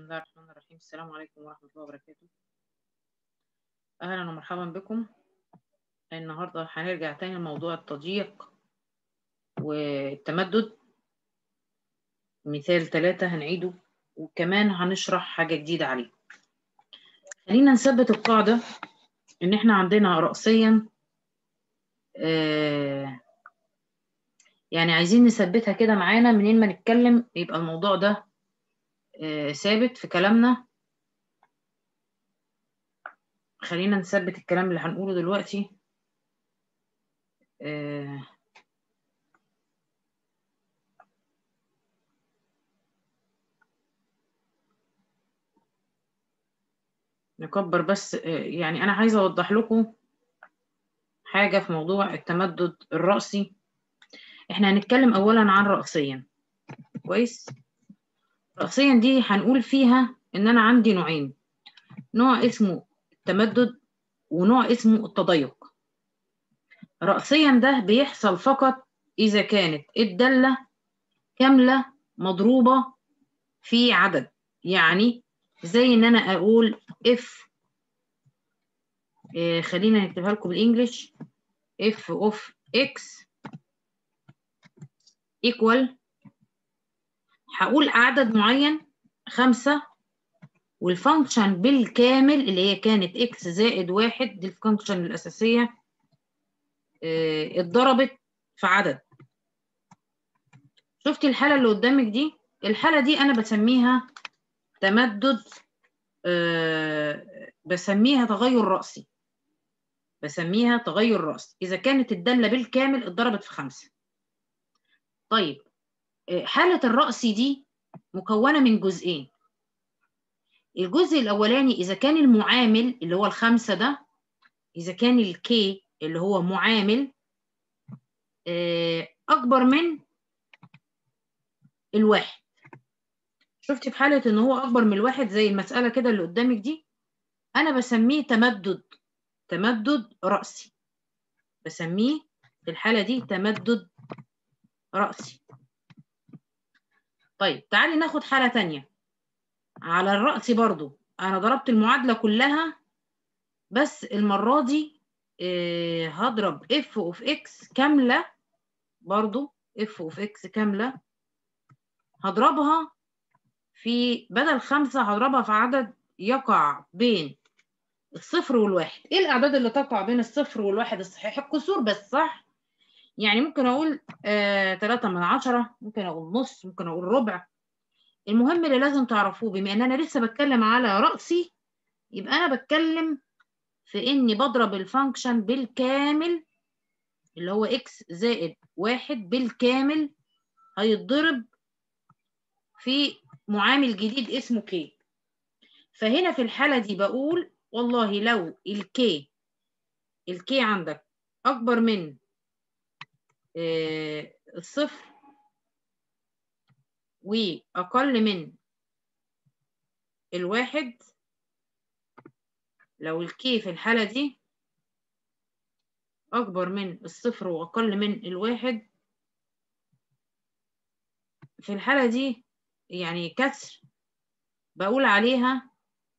الله الرحمن الرحيم السلام عليكم ورحمة الله وبركاته أهلا ومرحبا بكم النهاردة هنرجع تاني لموضوع التضييق والتمدد مثال ثلاثة هنعيده وكمان هنشرح حاجة جديدة عليه خلينا نثبت القاعدة إن إحنا عندنا رأسيا آه يعني عايزين نثبتها كده معانا منين ما نتكلم يبقى الموضوع ده آه ثابت في كلامنا خلينا نثبت الكلام اللي هنقوله دلوقتي آه نكبر بس يعني أنا عايزة أوضح لكم حاجة في موضوع التمدد الرأسي إحنا هنتكلم أولا عن رأسيا كويس رأسيا دي هنقول فيها إن أنا عندي نوعين نوع اسمه التمدد ونوع اسمه التضيق رأسيا ده بيحصل فقط إذا كانت الدالة كاملة مضروبة في عدد يعني زي ان انا اقول اف إيه خلينا نكتبها لكم بالانجلش اف اوف اكس ايكوال هقول عدد معين خمسة والفانكشن بالكامل اللي هي كانت اكس زائد واحد دي الفانكشن الأساسية إيه اتضربت في عدد شفتي الحالة اللي قدامك دي الحالة دي أنا بسميها تمدد أه بسميها تغير رأسي بسميها تغير رأسي إذا كانت الدالة بالكامل اتضربت في خمسة طيب حالة الرأسي دي مكونة من جزئين الجزء الأولاني إذا كان المعامل اللي هو الخمسة ده إذا كان الكي اللي هو معامل أه أكبر من الواحد شفتي في حالة إن هو أكبر من الواحد زي المسألة كده اللي قدامك دي أنا بسميه تمدد تمدد رأسي بسميه في الحالة دي تمدد رأسي طيب تعالي ناخد حالة تانية على الرأس برضو أنا ضربت المعادلة كلها بس المرة دي إيه هضرب اف اوف اكس كاملة برضو اف اوف اكس كاملة هضربها في بدل خمسة هضربها في عدد يقع بين الصفر والواحد ايه الاعداد اللي تقع بين الصفر والواحد الصحيح الكسور بس صح يعني ممكن اقول آه تلاتة من عشرة ممكن اقول نص ممكن اقول ربع المهم اللي لازم تعرفوه بما ان انا لسه بتكلم على رأسي يبقى انا بتكلم في اني بضرب الفانكشن بالكامل اللي هو اكس زائد واحد بالكامل هيتضرب في معامل جديد اسمه كي فهنا في الحالة دي بقول والله لو الكي الكي عندك أكبر من آه الصفر وأقل من الواحد لو الكي في الحالة دي أكبر من الصفر وأقل من الواحد في الحالة دي يعني كسر بقول عليها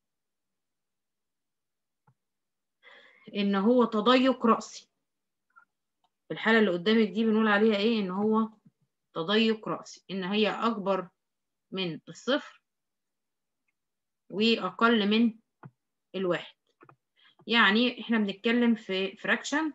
ان هو تضيق رأسي في الحالة اللي قدامك دي بنقول عليها ايه ان هو تضيق رأسي ان هي اكبر من الصفر واقل من الواحد يعني احنا بنتكلم في فراكشن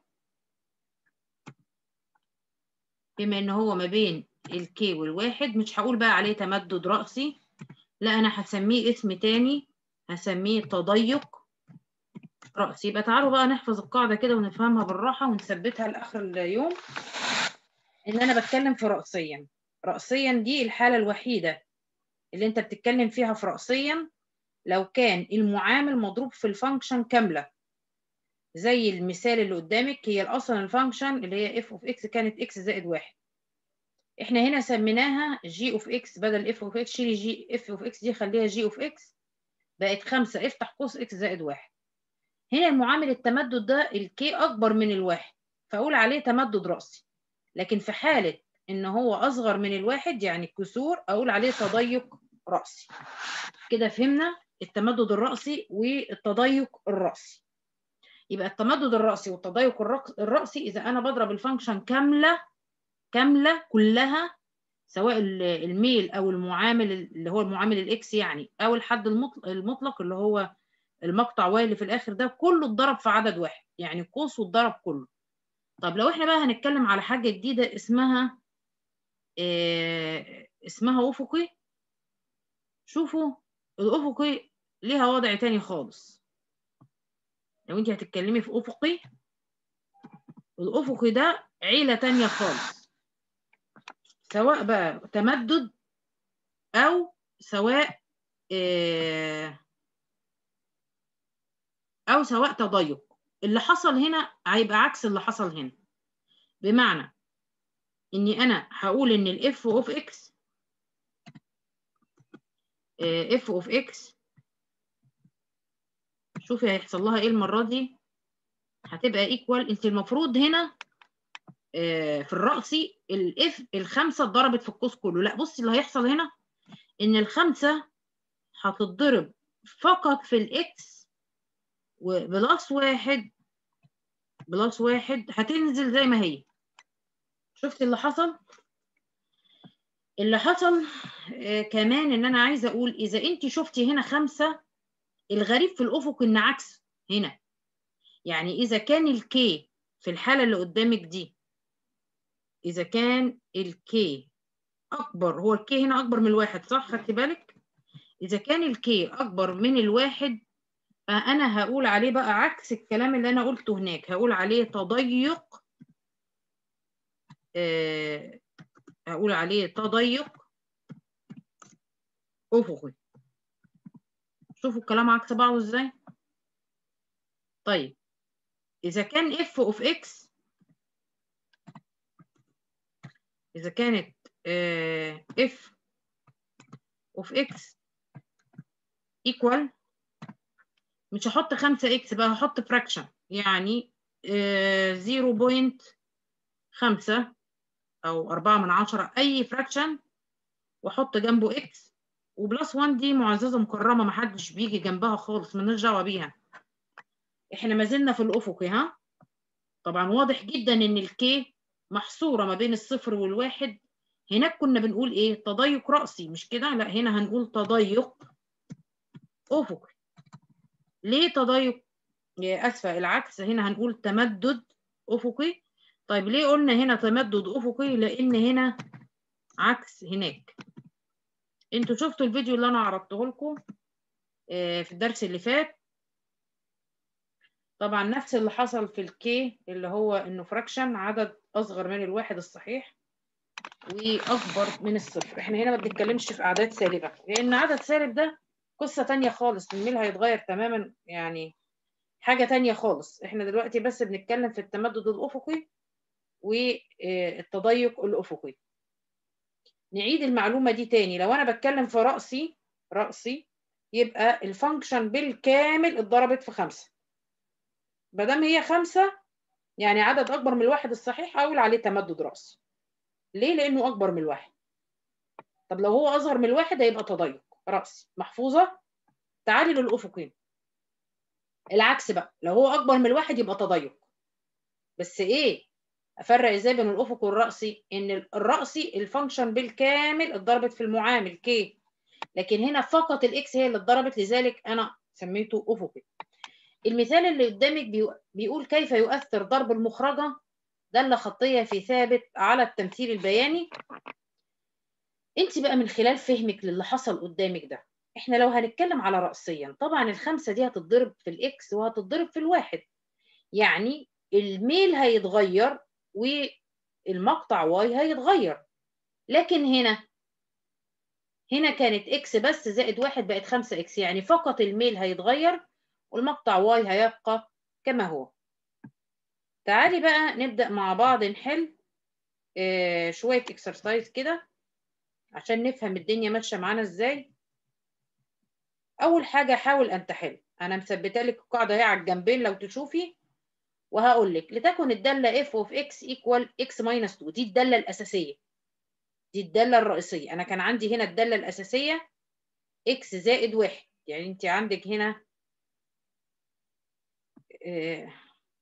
بما ان هو ما بين الكي والواحد مش هقول بقى عليه تمدد رأسي لا أنا هسميه اسم تاني هسميه تضيق رأسي يبقى تعالوا بقى نحفظ القاعدة كده ونفهمها بالراحة ونثبتها لآخر اليوم إن أنا بتكلم في رأسيا رأسيا دي الحالة الوحيدة اللي أنت بتتكلم فيها في رأسيا لو كان المعامل مضروب في الفانكشن كاملة زي المثال اللي قدامك هي أصلا الفانكشن اللي هي اف اوف اكس كانت اكس زائد واحد احنا هنا سميناها جي اوف اكس بدل اف اوف اكس شيلي جي اف اوف اكس دي خليها جي اوف اكس بقت خمسة افتح قوس اكس زائد واحد هنا المعامل التمدد ده الكي اكبر من الواحد فاقول عليه تمدد رأسي لكن في حالة ان هو اصغر من الواحد يعني كسور اقول عليه تضيق رأسي كده فهمنا التمدد الرأسي والتضيق الرأسي يبقى التمدد الرأسي والتضيق الرأسي إذا أنا بضرب الفانكشن كاملة كاملة كلها سواء الميل أو المعامل اللي هو المعامل الإكس يعني أو الحد المطلق اللي هو المقطع واي اللي في الآخر ده كله اتضرب في عدد واحد يعني قوس واتضرب كله طب لو احنا بقى هنتكلم على حاجة جديدة اسمها اه اسمها أفقي شوفوا الأفقي ليها وضع تاني خالص لو انت هتتكلمي في أفقي الأفقي ده عيلة تانية خالص سواء بقى تمدد أو سواء اه أو سواء تضيق اللي حصل هنا هيبقى عكس اللي حصل هنا بمعنى إني أنا هقول إن الإف أوف إكس اف اوف اكس شوفي هيحصل لها ايه المره دي هتبقى ايكوال انت المفروض هنا في الرأسي الاف الخمسه اتضربت في القوس كله لا بصي اللي هيحصل هنا ان الخمسه هتتضرب فقط في الاكس وبلس واحد بلس واحد هتنزل زي ما هي شفتي اللي حصل اللي حصل آه كمان ان انا عايزه اقول اذا انت شفتي هنا خمسة الغريب في الافق ان عكس هنا يعني اذا كان الكي في الحاله اللي قدامك دي اذا كان الكي اكبر هو الكي هنا اكبر من الواحد صح خدتي بالك اذا كان الكي اكبر من الواحد فانا هقول عليه بقى عكس الكلام اللي انا قلته هناك هقول عليه تضيق آه هقول عليه تضيق افقي شوفوا الكلام عكس بعضه ازاي طيب اذا كان اف اوف اكس اذا كانت اف اوف اكس ايكوال مش هحط 5 اكس بقى هحط فراكشن يعني زيرو بوينت خمسة او أربعة من عشرة اي فراكشن واحط جنبه اكس وبلس 1 دي معززه مكرمه محدش بيجي جنبها خالص مالناش دعوه بيها احنا ما زلنا في الافقي ها طبعا واضح جدا ان الكي محصوره ما بين الصفر والواحد هناك كنا بنقول ايه تضيق راسي مش كده لا هنا هنقول تضيق افقي ليه تضيق اسفه العكس هنا هنقول تمدد افقي طيب ليه قلنا هنا تمدد افقي لان هنا عكس هناك انتوا شفتوا الفيديو اللي انا عرضته لكم في الدرس اللي فات طبعا نفس اللي حصل في الكي اللي هو انه فراكشن عدد اصغر من الواحد الصحيح واكبر من الصفر احنا هنا ما بنتكلمش في اعداد سالبه لان عدد سالب ده قصه تانية خالص الميل هيتغير تماما يعني حاجه تانية خالص احنا دلوقتي بس بنتكلم في التمدد الافقي والتضيق الافقي نعيد المعلومه دي تاني لو انا بتكلم في راسي راسي يبقى الفانكشن بالكامل اتضربت في خمسة مادام هي خمسة يعني عدد أكبر من الواحد الصحيح أقول عليه تمدد رأسي ليه؟ لأنه أكبر من الواحد طب لو هو أصغر من الواحد هيبقى تضيق رأسي محفوظة تعالي للأفقين العكس بقى لو هو أكبر من الواحد يبقى تضيق بس إيه؟ أفرق إزاي بين الأفق والرأسي؟ إن الرأسي الفانكشن بالكامل اتضربت في المعامل كي لكن هنا فقط الاكس هي اللي اتضربت لذلك انا سميته افقي المثال اللي قدامك بيقول كيف يؤثر ضرب المخرجة دالة خطية في ثابت على التمثيل البياني انت بقى من خلال فهمك للي حصل قدامك ده احنا لو هنتكلم على رأسيا طبعا الخمسة دي هتتضرب في الاكس وهتتضرب في الواحد يعني الميل هيتغير والمقطع واي هيتغير لكن هنا هنا كانت اكس بس زائد واحد بقت خمسة اكس يعني فقط الميل هيتغير والمقطع واي هيبقى كما هو تعالي بقى نبدأ مع بعض نحل آه شوية اكسرسايز كده عشان نفهم الدنيا ماشية معانا ازاي أول حاجة حاول أن تحل أنا مثبتة لك القاعدة اهي على الجنبين لو تشوفي وهقول لك لتكن الدالة f of x equal x minus 2 دي الدالة الأساسية دي الدالة الرئيسية أنا كان عندي هنا الدالة الأساسية اكس زائد واحد يعني انت عندك هنا اه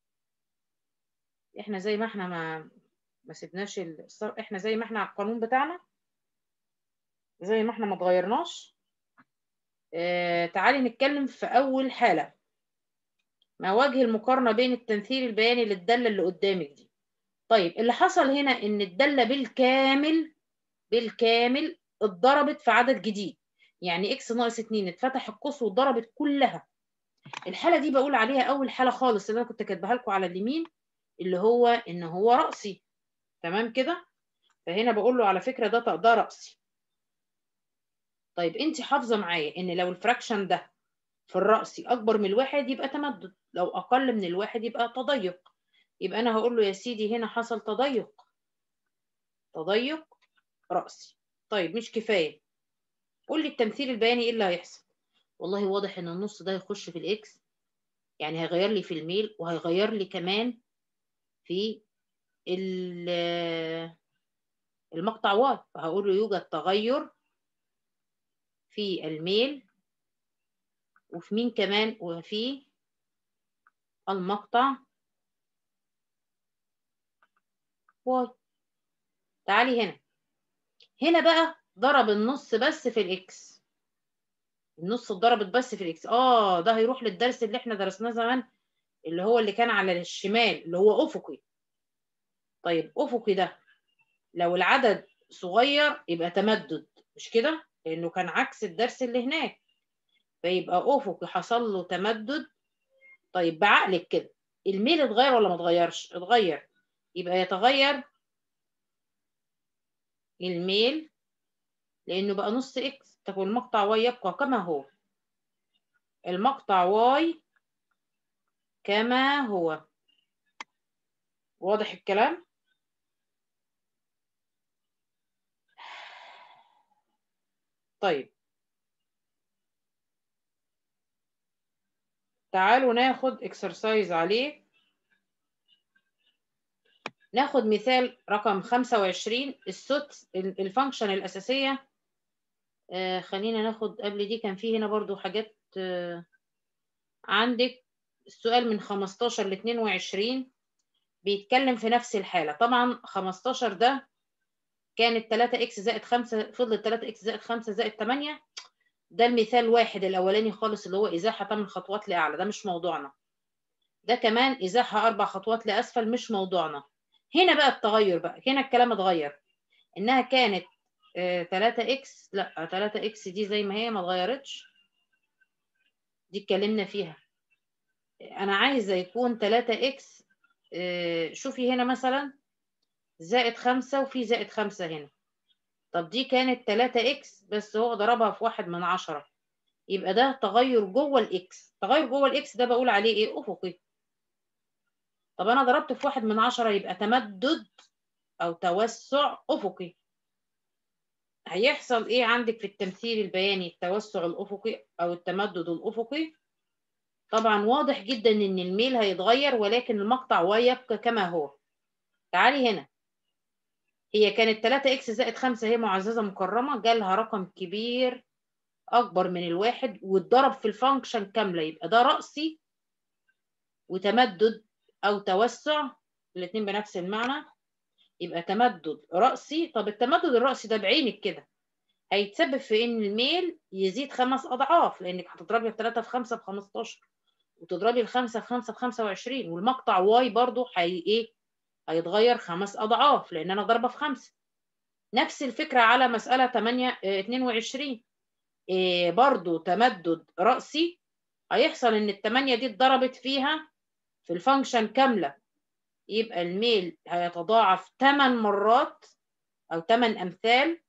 احنا زي ما احنا ما ما سيبناش ال... احنا زي ما احنا على القانون بتاعنا زي ما احنا ما اتغيرناش اه تعالي نتكلم في اول حالة ما وجه المقارنة بين التمثيل البياني للدالة اللي قدامك دي طيب اللي حصل هنا ان الدالة بالكامل بالكامل اتضربت في عدد جديد يعني اكس ناقص 2 اتفتح القوس واتضربت كلها الحالة دي بقول عليها اول حالة خالص اللي انا كنت كاتباها لكم على اليمين اللي هو ان هو رأسي تمام كده فهنا بقول له على فكرة ده ده رأسي طيب انت حافظة معايا ان لو الفراكشن ده في الرأسي اكبر من الواحد يبقى تمدد لو اقل من الواحد يبقى تضيق يبقى انا هقول له يا سيدي هنا حصل تضيق تضيق رأسي طيب مش كفاية قول لي التمثيل البياني ايه اللي هيحصل والله واضح ان النص ده هيخش في الاكس يعني هيغير لي في الميل وهيغير لي كمان في المقطع واي فهقول له يوجد تغير في الميل وفي مين كمان وفي المقطع واي تعالي هنا هنا بقى ضرب النص بس في الاكس النص اتضربت بس في الاكس اه ده هيروح للدرس اللي احنا درسناه زمان اللي هو اللي كان على الشمال اللي هو افقي طيب افقي ده لو العدد صغير يبقى تمدد مش كده لانه كان عكس الدرس اللي هناك فيبقى افقي حصل له تمدد طيب بعقلك كده الميل اتغير ولا ما اتغيرش اتغير يبقى يتغير الميل لانه بقى نص اكس طب المقطع واي يبقى كما هو المقطع واي كما هو واضح الكلام طيب تعالوا ناخد اكسرسايز عليه ناخد مثال رقم 25 السوت الفانكشن الأساسية آه خلينا ناخد قبل دي كان في هنا برضو حاجات آه عندك السؤال من 15 ل 22 بيتكلم في نفس الحالة طبعا 15 ده كانت 3 اكس زائد 5 فضلت 3 اكس زائد 5 زائد 8 ده المثال واحد الأولاني خالص اللي هو إزاحة 8 خطوات لأعلى ده مش موضوعنا ده كمان إزاحة أربع خطوات لأسفل مش موضوعنا هنا بقى التغير بقى هنا الكلام اتغير انها كانت 3 اكس لا 3 اكس دي زي ما هي ما اتغيرتش دي اتكلمنا فيها انا عايزه يكون 3 اكس شوفي هنا مثلا زائد 5 وفي زائد 5 هنا طب دي كانت 3 اكس بس هو ضربها في واحد من عشرة يبقى ده تغير جوه الاكس تغير جوه الاكس ده بقول عليه ايه افقي طب انا ضربت في واحد من عشرة يبقى تمدد او توسع افقي هيحصل ايه عندك في التمثيل البياني التوسع الافقي او التمدد الافقي طبعا واضح جدا ان الميل هيتغير ولكن المقطع واي يبقى كما هو تعالي هنا هي كانت 3 اكس زائد 5 هي معززه مكرمه جالها رقم كبير اكبر من الواحد واتضرب في الفانكشن كامله يبقى ده رأسي وتمدد او توسع الاثنين بنفس المعنى يبقى تمدد رأسي طب التمدد الرأسي ده بعينك كده هيتسبب في ان الميل يزيد خمس اضعاف لانك هتضربي الثلاثة في خمسة ب 15 وتضربي الخمسة في خمسة ب 25 والمقطع واي برضو هي ايه هيتغير خمس اضعاف لان انا ضربة في خمسة نفس الفكرة على مسألة 8 اه 22 إيه برضو تمدد رأسي هيحصل ان الثمانية دي اتضربت فيها في الفانكشن كاملة يبقى الميل هيتضاعف 8 مرات أو 8 أمثال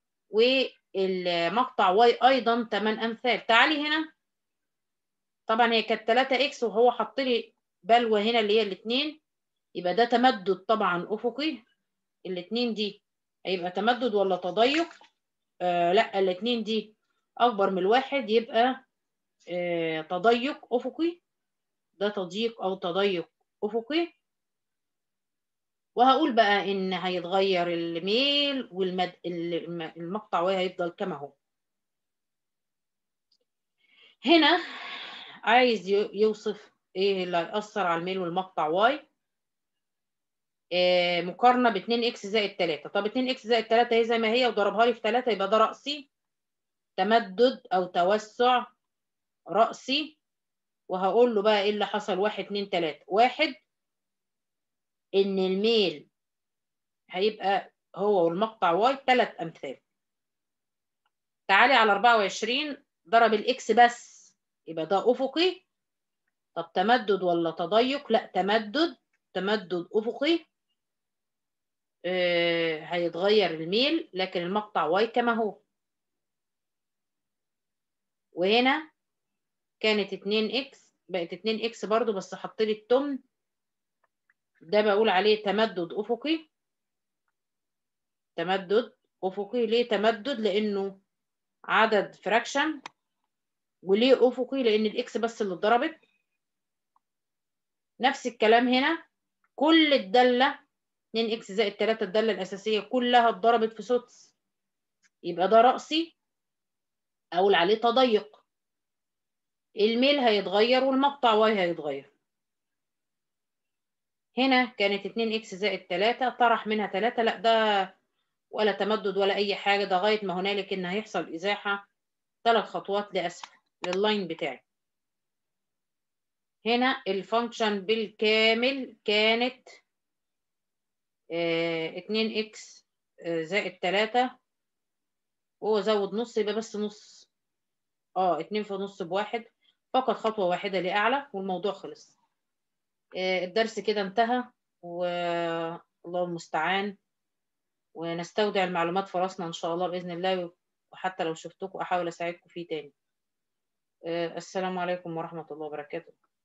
والمقطع واي أيضا 8 أمثال تعالي هنا طبعا هي كانت 3 إكس وهو حط لي بلوة هنا اللي هي الاتنين يبقى ده تمدد طبعا أفقي الاتنين دي هيبقى تمدد ولا تضيق آه لا الاتنين دي أكبر من الواحد يبقى آه تضيق أفقي ده تضييق أو تضيق أفقي وهقول بقى إن هيتغير الميل والمد المقطع وهيفضل كما هو هنا عايز ي- يوصف ايه اللي هيأثر على الميل والمقطع واي آه مقارنة ب 2 اكس زائد 3 طب 2 اكس زائد 3 هي زي ما هي وضربها لي في 3 يبقى ده رأسي تمدد او توسع رأسي وهقول له بقى ايه اللي حصل واحد اتنين تلاتة واحد ان الميل هيبقى هو والمقطع واي تلات امثال تعالي على 24 ضرب الاكس بس يبقى ده افقي طب تمدد ولا تضيق لا تمدد تمدد افقي آه هيتغير الميل لكن المقطع واي كما هو وهنا كانت 2 اكس بقت 2 اكس برضو بس حط لي التمن ده بقول عليه تمدد افقي تمدد افقي ليه تمدد لانه عدد فراكشن وليه افقي لان الاكس بس اللي اتضربت نفس الكلام هنا كل الداله 2 اكس زائد 3 الداله الاساسيه كلها اتضربت في سدس يبقى ده رأسي اقول عليه تضيق الميل هيتغير والمقطع واي هيتغير هنا كانت 2 اكس زائد 3 طرح منها 3 لا ده ولا تمدد ولا اي حاجه ده غايه ما هنالك ان هيحصل ازاحه ثلاث خطوات لاسفل لللاين بتاعي هنا الفانكشن بالكامل كانت اه 2 اكس زائد 3 وهو زود نص يبقى بس نص اه 2 في نص بواحد فقط خطوه واحده لاعلى والموضوع خلص اه الدرس كده انتهى والله المستعان ونستودع المعلومات في راسنا ان شاء الله باذن الله وحتى لو شفتكم احاول اساعدكم فيه تاني السلام عليكم ورحمه الله وبركاته